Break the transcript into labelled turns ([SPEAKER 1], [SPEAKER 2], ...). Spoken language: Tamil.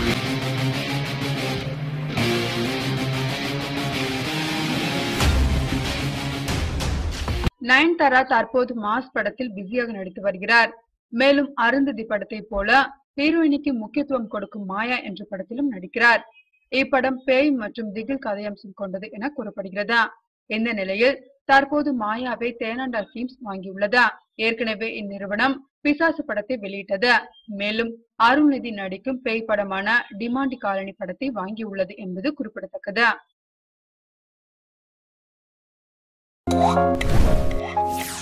[SPEAKER 1] நயன்தாரா தற்போது மாஸ் படத்தில் பிஸியாக நடித்து வருகிறார் மேலும் அருந்ததி படத்தை போல ஹீரோயினிக்கு முக்கியத்துவம் கொடுக்கும் மாயா என்ற படத்திலும் நடிக்கிறார் இப்படம் பேய் மற்றும் திகில் கதையம்சம் கொண்டது என கூறப்படுகிறது இந்த நிலையில் தற்போது மாயாவை தேனாண்டா ஃபிலிம்ஸ் வாங்கியுள்ளது ஏற்கனவே இந்நிறுவனம் பிசாசு படத்தை வெளியிட்டது மேலும் அருள்நிதி நடிக்கும் பேய் படமான டிமாண்டி காலனி படத்தை வாங்கியுள்ளது என்பது குறிப்பிடத்தக்கது